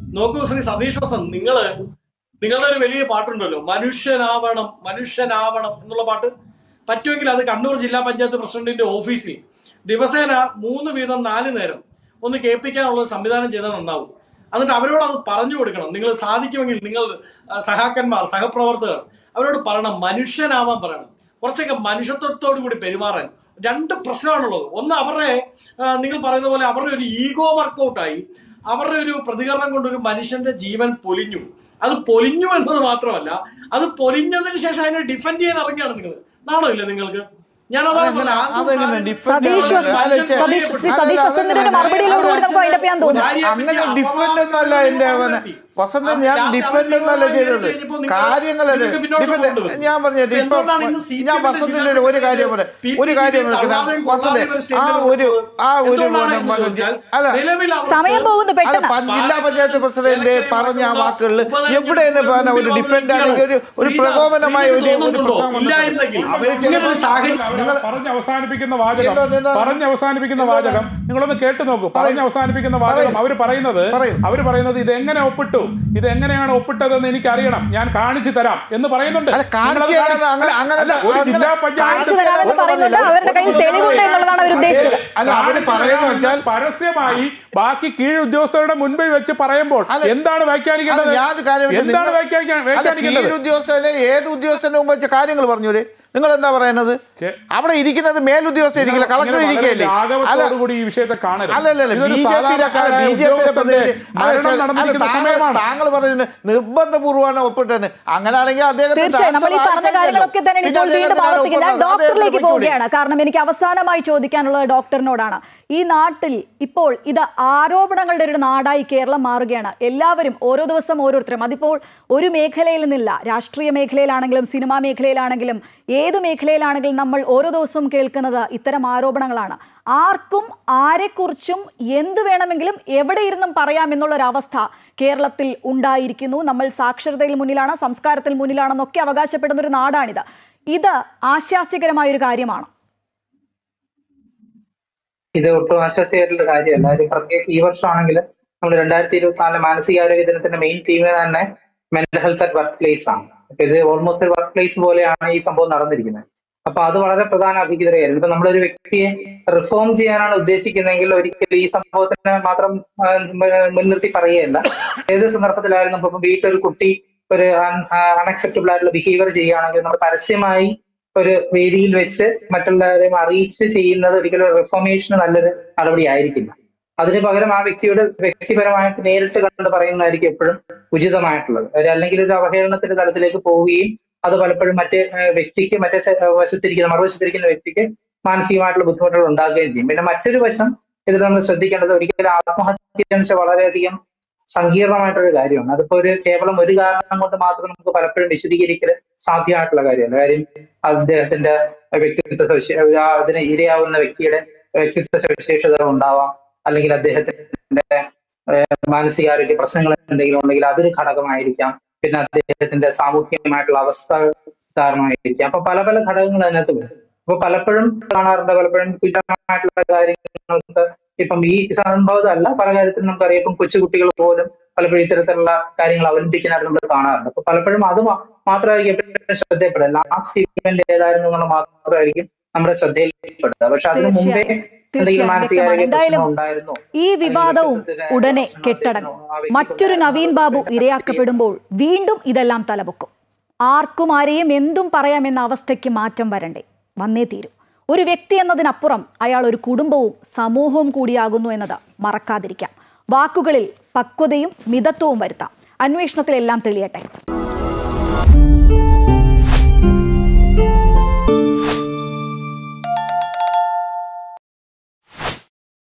നോക്കൂ ശ്രീ സതീഷ് വസന്ത് നിങ്ങള് നിങ്ങളുടെ ഒരു വലിയ പാട്ടുണ്ടല്ലോ മനുഷ്യനാവണം മനുഷ്യനാവണം എന്നുള്ള പാട്ട് പറ്റുമെങ്കിൽ അത് കണ്ണൂർ ജില്ലാ പഞ്ചായത്ത് പ്രസിഡന്റിന്റെ ഓഫീസിൽ ദിവസേന മൂന്ന് വീതം നാല് നേരം ഒന്ന് കേൾപ്പിക്കാനുള്ള ഒരു സംവിധാനം ചെയ്താൽ നന്നാവും എന്നിട്ട് അവരോട് അത് പറഞ്ഞു കൊടുക്കണം നിങ്ങൾ സാധിക്കുമെങ്കിൽ നിങ്ങൾ ആ, സഹാക്കന്മാർ സഹപ്രവർത്തകർ അവരോട് പറയണം മനുഷ്യനാവാൻ പറയണം കുറച്ചൊക്കെ മനുഷ്യത്വത്തോടു കൂടി പെരുമാറാൻ രണ്ട് പ്രശ്നമാണുള്ളത് ഒന്ന് അവരുടെ ആ, നിങ്ങൾ പറയുന്ന പോലെ അവരുടെ ഒരു ഈഗോ വർക്കൗട്ടായി അവരുടെ ഒരു പ്രതികരണം കൊണ്ട് ഒരു മനുഷ്യന്റെ ജീവൻ പൊലിഞ്ഞു അത് പൊലിഞ്ഞു എന്നത് മാത്രമല്ല അത് പൊലിഞ്ഞതിന് ശേഷം അതിനെ ഡിഫെൻഡ് ചെയ്യാൻ ഇറങ്ങിയാണ് നിങ്ങൾ നാണോ ഇല്ല നിങ്ങൾക്ക് ഞാൻ അതാണ് അതെങ്ങനെ- പറഞ്ഞത്. ആദ്യം അതെങ്ങനെ സാധനം- defend സതീഷ് ചെയ്യാൻ വസ- ആലോചിച്ച് സതീഷ് ശ്രീ അല്ല, സതീഷ് അല്ല, വസന്തിന്റെ അല്ല, മറുപടിയിലൂടെ കൂടി നമുക്ക് വൈൻഡപ്പ് ചെയ്യാൻ തോന്നുന്നു ഭാര്യയെ അങ്ങനെ പറ്റി ഡിഫെൻഡ് ഒന്നല്ല എന്റെ അവനെ വസന്ത് ഞാൻ ലാസ്റ്റ് ഡിഫെൻഡ് അവർ ഒന്നല്ല ചെയ്തത് കഴിഞ്ഞപ്പോ നിങ്ങൾ കാര്യങ്ങളല്ലേ നിങ്ങൾക്ക് പിന്നോട്ട് ഡിഫെൻഡ് കൊണ്ടുവരും. ഞാൻ പറഞ്ഞത് ഇപ്പൊ എന്തുകൊണ്ടാണ് ഇന്ന് സി പി ഞാൻ എമ്മിന്റെ വസന്തിന്റെ ജില്ലാ ഒരു കാര്യം പറയാം സെക്രട്ടറി ഒരു കാര്യം പി പി തള്ളാതെയും വസന്ത് കൊള്ളാതെയും ഒരു ആ സ്റ്റേറ്റ്മെന്റ് ഒരു ആ ഒരു എന്തുകൊണ്ടാണ് എന്ന് മകൻ- ചോദിച്ചാൽ അല്ല നിലവിൽ അവർക്ക് സമയം പോകുന്നു അല്ല പെട്ടെന്ന് പ- ജില്ലാ പഞ്ചായത്ത് പ്രസിഡന്റ് പറഞ്ഞ ആ വാക്കുകളിൽ എവിടെയാണ് പറഞ്ഞ ഒരു ഡിഫെൻഡ് അല്ലെങ്കിൽ ഒരു ഒരു പ്രകോപനമായ ഒരു ഒരു പ്രസംഗം ഇല്ലായിരുന്നെങ്കിൽ അവര് ഇങ്ങനെ ഒരു സാഹചര്യം അവർ പറഞ്ഞ് അവസാനിപ്പിക്കുന്ന വാചകം എന്തോ, എന്തോ. പറഞ്ഞ് അവസാനിപ്പിക്കുന്ന വാചകം നിങ്ങളൊന്ന് കേട്ടു നോക്കൂ പറഞ്ഞ് അവസാനിപ്പിക്കുന്ന വാചകം അവർ പറയുന്നത് പറയൂ. അവർ പറയുന്നത് ഇത് എങ്ങനെ ഒപ്പിട്ടു ഇത് എങ്ങനെയാണ് ഒപ്പിട്ടതെന്ന് എനിക്ക് അറിയണം ഞാൻ കാണിച്ചു തരാം എന്ന് പറയുന്നുണ്ട് അല്ല, കാണിച്ചു നിങ്ങളത് തരാം, കാണി- അങ്ങനെ- അങ്ങനെ- അല്ല, ഒരു അങ്ങനെ ജില്ലാ കാണിച്ചു പഞ്ചായത്ത് തരാമെന്ന് പറയുന്നുണ്ട് അവരുടെ കയ്യിൽ തെളിവുണ്ട് എന്നുള്ളതാണ് അവർ ഉദ്ദേശിച്ചത് അല്ല അവര് പറയുന്നത് വെച്ചാൽ പരസ്യമായി ബാക്കി കീഴ് ഉദ്യോഗസ്ഥരുടെ മുൻപിൽ വെച്ച് പറയുമ്പോൾ അല്ല, എന്താണ് വ്യാഖ്യാനിക്കേണ്ടത് അല്ല, ഞാനൊരു കാര്യം ചോദിച്ചു. എന്താണ് നിങ്ങൾ- വ്യാഖ്യാനിക്കാൻ- അല്ല, വ്യാഖ്യാനിക്കേണ്ടത് കീഴ് ഉദ്യോഗസ്ഥനെ ഏത് ഉദ്യോഗസ്ഥന്റെ മുമ്പ് വെച്ച കാര്യങ്ങൾ പറഞ്ഞൂടെ നിങ്ങൾ എന്താ പറയുന്നത് ചെ- അവിടെ ഇരിക്കുന്നത് മേലുദ്യോഗസ്ഥ ഇരിക്കില്ല കളക്ടർ ഇങ്ങനെ വളരെ ഇരിക്കുകയല്ലേ ലാഘവത്തോടുകൂടി ഈ വിഷയത്തെ കാണരുത് അല്ലല്ല ഇതൊരു ബി ജെ സാധാരണക്കാരായ ഉദ്യോഗസ്ഥന്റെ മരണം നടന്നിരിക്കുന്ന സമയമാണ് താങ്കൾ പറയുന്നത് നിർബന്ധപൂർവ്വമാണ് ഒപ്പിട്ടത് അങ്ങനെയാണെങ്കിൽ അദ്ദേഹത്തിന് തീർച്ചയായും നമ്മൾ ഈ ട്രാൻസ്ഫർ പറഞ്ഞ കാര്യങ്ങളൊക്കെ തന്നെ പിന്നെ ഇപ്പോൾ വീണ്ടും അദ്ദേഹത്തിന് ആവർത്തിക്കുന്നത് ഞാൻ ഒപ്പിട്ടത് ഡോക്ടറിലേക്ക് അദ്ദേഹത്തിന് പോവുകയാണ് കാരണം എനിക്ക് അവസാനമായി ചോദിക്കാനുള്ളത് ഡോക്ടറിനോടാണ് ഈ നാട്ടിൽ ഇപ്പോൾ ഇത് ആരോപണങ്ങളുടെ ഒരു നാടായി കേരളം മാറുകയാണ് എല്ലാവരും ഓരോ ദിവസം ഓരോരുത്തരും അതിപ്പോൾ ഒരു മേഖലയിൽ നിന്നില്ല രാഷ്ട്രീയ മേഖലയിലാണെങ്കിലും സിനിമാ മേഖലയിലാണെങ്കിലും ഏത് മേഖലയിലാണെങ്കിലും നമ്മൾ ഓരോ ദിവസവും കേൾക്കുന്നത് ഇത്തരം ആരോപണങ്ങളാണ് ആർക്കും ആരെക്കുറിച്ചും എന്ത് വേണമെങ്കിലും എവിടെ ഇരുന്നും പറയാം എന്നുള്ളൊരവസ്ഥ കേരളത്തിൽ ഉണ്ടായിരിക്കുന്നു നമ്മൾ സാക്ഷരതയിൽ മുന്നിലാണ് സംസ്കാരത്തിൽ മുന്നിലാണെന്നൊക്കെ അവകാശപ്പെടുന്ന ഒരു നാടാണിത് ഇത് ആശാസ്യകരമായ ഒരു കാര്യമാണ് ഇത് ഒട്ടും ആശ്വാസകരമുള്ള കാര്യമല്ല ഒരു പ്രത്യേകിച്ച് ഈ വർഷമാണെങ്കിൽ നമ്മൾ രണ്ടായിരത്തി ഇരുപത്തിനാല് മാനസികാരോഗ്യ ദിനത്തിന്റെ മെയിൻ തീം തന്നെ mental health at work place ആണ് അപ്പൊ ഇത് ഓൾമോസ്റ്റ് ഒരു വർക്ക് പ്ലേസ് പോലെയാണ് ഈ സംഭവം നടന്നിരിക്കുന്നത് അപ്പൊ അത് വളരെ പ്രധാന അഭിഹിതരയായിരുന്നു ഇപ്പൊ നമ്മളൊരു വ്യക്തിയെ റിഫോം ചെയ്യാനാണ് ഉദ്ദേശിക്കുന്നതെങ്കിൽ ഒരിക്കലും ഈ സംഭവത്തിന് മാത്രം ആ, മ- മുൻനിർത്തി പറയുകയല്ല ഏത് സന്ദർഭത്തിലായാലും ഇപ്പൊ വീട്ടിലൊരു കുട്ടി ഒരു അൺഅക്സെപ്റ്റബിൾ ആയിട്ടുള്ള ബിഹേവിയർ ചെയ്യുകയാണെങ്കിൽ നമ്മൾ പരസ്യമായി ഒരു വേദിയിൽ വെച്ച് മറ്റുള്ളവരെ അറിയിച്ച് ചെയ്യുന്നത് ഒരിക്കലും റിഫോർമേഷന് നല്ലൊരു നടപടി ആയിരിക്കില്ല അതിന് പകരം ആ വ്യക്തിയോട് വ്യക്തിപരമായിട്ട് നേരിട്ട് കണ്ട് പറയുന്നതായിരിക്കും എപ്പോഴും ഉചിതമായിട്ടുള്ളത് ഒരു അല്ലെങ്കിൽ ഒരു അവഹേളനത്തിന്റെ തലത്തിലേക്ക് പോവുകയും അത് പലപ്പോഴും മറ്റേ ഏഹ്, വ്യക്തിക്ക് മറ്റേ സെ- ഏഹ്, വശത്തിരിക്കുന്ന മറുവശത്തിരിക്കുന്ന വ്യക്തിക്ക് മാനസികമായിട്ടുള്ള ബുദ്ധിമുട്ടുകൾ ഉണ്ടാകുകയും ചെയ്യും പിന്നെ മറ്റൊരു വശം ഇതിൽ നമ്മൾ ശ്രദ്ധിക്കേണ്ടത് ഒരിക്കലും ആത്മഹത്യ എന്ന് വെച്ചാൽ വളരെയധികം സങ്കീർണമായിട്ടൊരു കാര്യമാണ് അതിപ്പോ ഒരു കേവലം ഒരു കാരണം കൊണ്ട് മാത്രം നമുക്ക് പലപ്പോഴും വിശദീകരിക്കൽ സാധ്യമായിട്ടുള്ള കാര്യമല്ല കാര്യം അദ്ദേഹത്തിന്റെ വ്യക്തിത്വ സവിശേ- ആ അതിന് ഇരയാവുന്ന വ്യക്തിയുടെ വ്യക്തിത്വ സവിശേഷതകൾ ഉണ്ടാവാം അല്ലെങ്കിൽ അദ്ദേഹത്തിന്റെ ഏഹ്, മാനസികാരോഗ്യ പ്രശ്നങ്ങൾ എന്തെങ്കിലും ഉണ്ടെങ്കിൽ അതൊരു ഘടകമായിരിക്കാം പിന്നെ അദ്ദേഹത്തിന്റെ സാമൂഹികമായിട്ടുള്ള അവസ്ഥ കാരണമായിരിക്കാം അപ്പൊ പല പല ഘടകങ്ങൾ അതിനകത്ത് വരും അപ്പൊ പലപ്പോഴും കാണാറുണ്ട് പലപ്പോഴും കുറ്റമായിട്ടുള്ള കാര്യങ്ങൾക്ക് ഇപ്പം ഈ സംഭവത്തല്ല പല കാര്യത്തിലും നമുക്കറിയാം ഇപ്പം കൊച്ചുകുട്ടികൾ പോലും പലപ്പോഴും ഇത്തരത്തിലുള്ള കാര്യങ്ങൾ അവലംബിക്കുന്നതായിട്ട് നമ്മൾ കാണാറുണ്ട് അപ്പൊ പലപ്പോഴും അത് മാ- മാത്രമായിരിക്കും എപ്പോഴും ശ്രദ്ധയപ്പെടുക ലാസ്റ്റ് ഇവന്റ് ഏതായിരുന്നു എന്നുള്ള മാത്രമായിരിക്കും നമ്മുടെ ശ്രദ്ധയിൽപ്പെടുക പക്ഷെ അതിന് മുമ്പേ തീർച്ചയായും. എന്തെങ്കിലും തീർച്ചയായും മാനസികാരോഗ്യ വ്യക്തമാണ്. എന്തായാലും പ്രശ്നം ഉണ്ടായിരുന്നോ ഈ വിവാദവും അല്ലെങ്കിൽ ഉടനെ പ്രശ്നം കെട്ടടങ്ങും ഉണ്ടായിരുന്നോ? ആ വ്യക്തിക്ക് മറ്റൊരു നവീൻ ബാബു ഇരയാക്കപ്പെടുമ്പോൾ വീണ്ടും ഇതെല്ലാം തലപൊക്കും ആർക്കും ആരെയും എന്തും പറയാമെന്ന അവസ്ഥയ്ക്ക് മാറ്റം വരണ്ടേ വന്നേ തീരൂ ഒരു വ്യക്തി എന്നതിനപ്പുറം അയാൾ ഒരു കുടുംബവും സമൂഹവും കൂടിയാകുന്നു എന്നത് മറക്കാതിരിക്കാം വാക്കുകളിൽ പക്വതയും മിതത്വവും വരുത്താം അന്വേഷണത്തിലെല്ലാം തെളിയട്ടെ